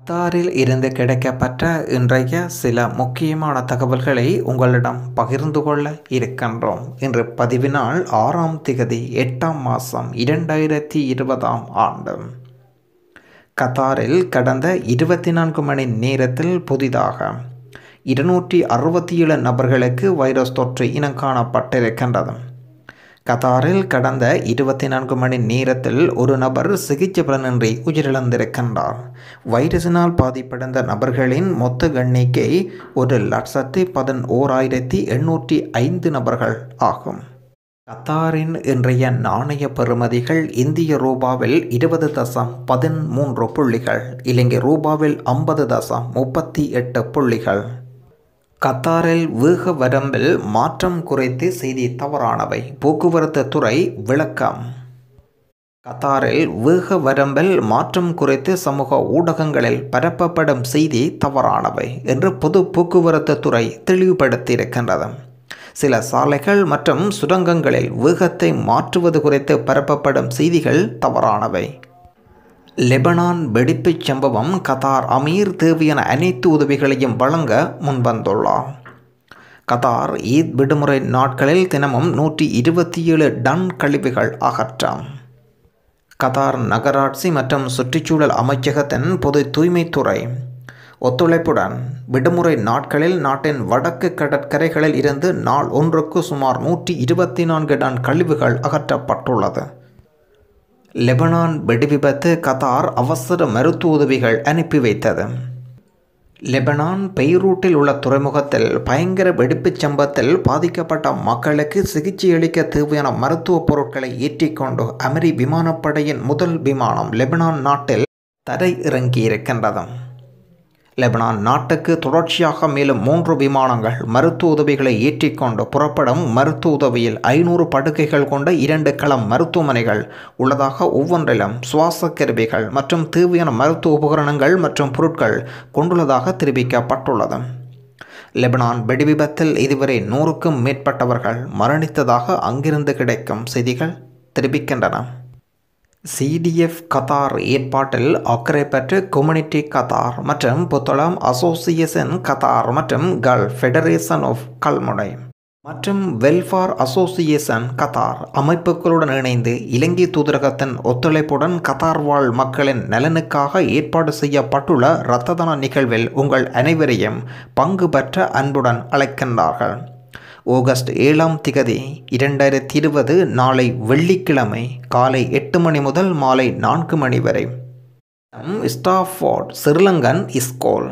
கத்தாரில் இருந்து கிடைக்கப்பட்ட இன்றைய சில முக்கியமான தகவல்களை உங்களிடம் பகிர்ந்து கொள்ள இருக்கின்றோம் இன்று பதிவு நாள் ஆறாம் திகதி எட்டாம் மாதம் இரண்டாயிரத்தி இருபதாம் ஆண்டு கத்தாரில் கடந்த இருபத்தி நான்கு மணி நேரத்தில் புதிதாக இருநூற்றி அறுபத்தி ஏழு நபர்களுக்கு வைரஸ் தொற்று இனம் காணப்பட்டிருக்கின்றது கத்தாரில் கடந்த இருபத்தி நான்கு மணி நேரத்தில் ஒரு நபர் சிகிச்சை பலனின்றி உயிரிழந்திருக்கின்றார் வைரஸினால் பாதிப்படைந்த நபர்களின் மொத்த எண்ணிக்கை ஒரு லட்சத்தி பதினோராயிரத்தி எண்ணூற்றி ஐந்து நபர்கள் ஆகும் கத்தாரின் இன்றைய நாணய பெறுமதிகள் இந்திய ரூபாவில் இருபது தசம் பதிமூன்று புள்ளிகள் இலங்கை ரூபாவில் ஐம்பது தசம் முப்பத்தி எட்டு புள்ளிகள் கத்தாரில் வேக வரம்பில் மாற்றம் குறித்து செய்தி தவறானவை போக்குவரத்து துறை விளக்கம் கத்தாரில் வேக வரம்பில் மாற்றம் குறித்து சமூக ஊடகங்களில் பரப்பப்படும் செய்தி தவறானவை என்று பொது போக்குவரத்து துறை தெளிவுபடுத்தியிருக்கின்றது சில சாலைகள் மற்றும் சுரங்கங்களில் வேகத்தை மாற்றுவது குறித்து பரப்பப்படும் செய்திகள் தவறானவை லெபனான் வெடிப்புச் சம்பவம் கத்தார் அமீர் தேவையான அனைத்து உதவிகளையும் வழங்க முன்வந்துள்ளார் கத்தார் ஈத் விடுமுறை நாட்களில் தினமும் நூற்றி இருபத்தி ஏழு டன் கழிவுகள் அகற்றம் கத்தார் நகராட்சி மற்றும் சுற்றுச்சூழல் அமைச்சகத்தின் பொது தூய்மைத்துறை ஒத்துழைப்புடன் விடுமுறை நாட்களில் நாட்டின் வடக்கு கடற்கரைகளில் இருந்து நாள் ஒன்றுக்கு சுமார் நூற்றி இருபத்தி நான்கு டன் கழிவுகள் அகற்றப்பட்டுள்ளது லெபனான் வெடிவிபத்து கத்தார் அவசர மருத்துவ உதவிகள் அனுப்பி வைத்தது லெபனான் பெய்ரூட்டில் உள்ள துறைமுகத்தில் பயங்கர வெடிப்புச் சம்பவத்தில் பாதிக்கப்பட்ட மக்களுக்கு சிகிச்சையளிக்க தேவையான மருத்துவ பொருட்களை ஏற்றிக்கொண்டு அமெரி விமானப்படையின் முதல் விமானம் லெபனான் நாட்டில் தரை இறங்கியிருக்கின்றது லெபனான் நாட்டுக்கு தொடர்ச்சியாக மேலும் மூன்று விமானங்கள் மருத்துவ உதவிகளை ஏற்றிக்கொண்டு புறப்படும் மருத்துவ உதவியில் ஐநூறு படுக்கைகள் கொண்ட இரண்டு களம் மருத்துவமனைகள் உள்ளதாக ஒவ்வொன்றிலும் சுவாச கருவிகள் மற்றும் தேவையான மருத்துவ உபகரணங்கள் மற்றும் பொருட்கள் கொண்டுள்ளதாக தெரிவிக்கப்பட்டுள்ளது லெபனான் வெடிவிபத்தில் இதுவரை நூறுக்கும் மேற்பட்டவர்கள் மரணித்ததாக அங்கிருந்து கிடைக்கும் செய்திகள் தெரிவிக்கின்றன சிடிஎஃப் கத்தார் ஏற்பாட்டில் அக்கறை பெற்று கம்யூனிட்டி கத்தார் மற்றும் புத்தளம் அசோசியேஷன் கத்தார் மற்றும் கல் ஃபெடரேஷன் ஆஃப் கல்முனை மற்றும் வெல்ஃபார் அசோசியேஷன் கத்தார் அமைப்புகளுடன் இணைந்து இலங்கை தூதரகத்தின் ஒத்துழைப்புடன் கத்தார் வாழ் மக்களின் நலனுக்காக ஏற்பாடு செய்யப்பட்டுள்ள இரத்த தான நிகழ்வில் உங்கள் அனைவரையும் பங்கு பெற்ற அன்புடன் அழைக்கின்றார்கள் ஆகஸ்ட் ஏழாம் திகதி இரண்டாயிரத்தி இருபது நாளை வெள்ளிக்கிழமை காலை எட்டு மணி முதல் மாலை நான்கு மணி வரை ஸ்டாஃபோர்ட் ஸ்ரீலங்கன் இஸ்கோல்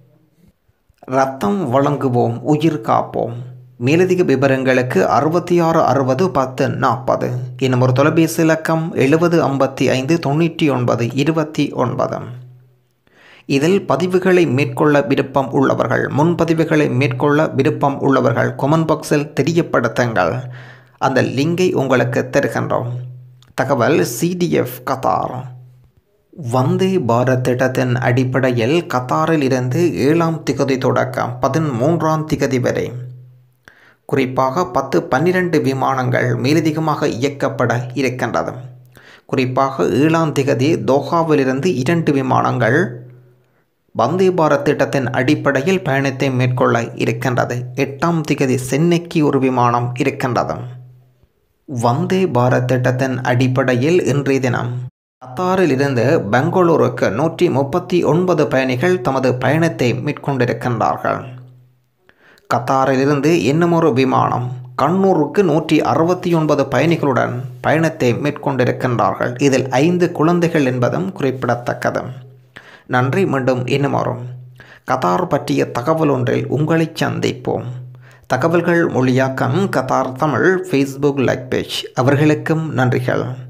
ரத்தம் வழங்குவோம் உயிர் காப்போம் மேலதிக விவரங்களுக்கு அறுபத்தி ஆறு அறுபது பத்து நாற்பது இன்னும் ஒரு தொலைபேசி இலக்கம் எழுபது ஐம்பத்தி ஐந்து தொண்ணூற்றி ஒன்பது இருபத்தி ஒன்பது இதில் பதிவுகளை மேற்கொள்ள விருப்பம் உள்ளவர்கள் முன்பதிவுகளை மேற்கொள்ள விருப்பம் உள்ளவர்கள் கொமன் பாக்ஸில் தெரியப்படுத்துங்கள் அந்த லிங்கை உங்களுக்கு தருகின்றோம் தகவல் சிடிஎஃப் கத்தார் வந்தே பாரத் திட்டத்தின் அடிப்படையில் கத்தாரில் இருந்து ஏழாம் திகதி தொடக்கம் பதிமூன்றாம் திகதி வரை குறிப்பாக பத்து பன்னிரண்டு விமானங்கள் மேலதிகமாக இயக்கப்பட இருக்கின்றது குறிப்பாக ஏழாம் திகதி தோஹாவிலிருந்து இரண்டு விமானங்கள் வந்தே பாரத் திட்டத்தின் அடிப்படையில் பயணத்தை மேற்கொள்ள இருக்கின்றது எட்டாம் திகதி சென்னைக்கு ஒரு விமானம் இருக்கின்றது வந்தே பாரத் திட்டத்தின் அடிப்படையில் இன்றைய தினம் கத்தாரில் இருந்து பெங்களூருக்கு நூற்றி முப்பத்தி ஒன்பது பயணிகள் தமது பயணத்தை மேற்கொண்டிருக்கின்றார்கள் கத்தாரிலிருந்து இன்னுமொரு விமானம் கண்ணூருக்கு நூற்றி அறுபத்தி ஒன்பது பயணிகளுடன் பயணத்தை மேற்கொண்டிருக்கின்றார்கள் இதில் ஐந்து குழந்தைகள் என்பதும் குறிப்பிடத்தக்கது நன்றி மீண்டும் இன்னும் வரும் கத்தார் பற்றிய தகவல் ஒன்றில் உங்களை சந்திப்போம் தகவல்கள் மொழியாக்கம் Qatar Tamil Facebook like page அவர்களுக்கும் நன்றிகள்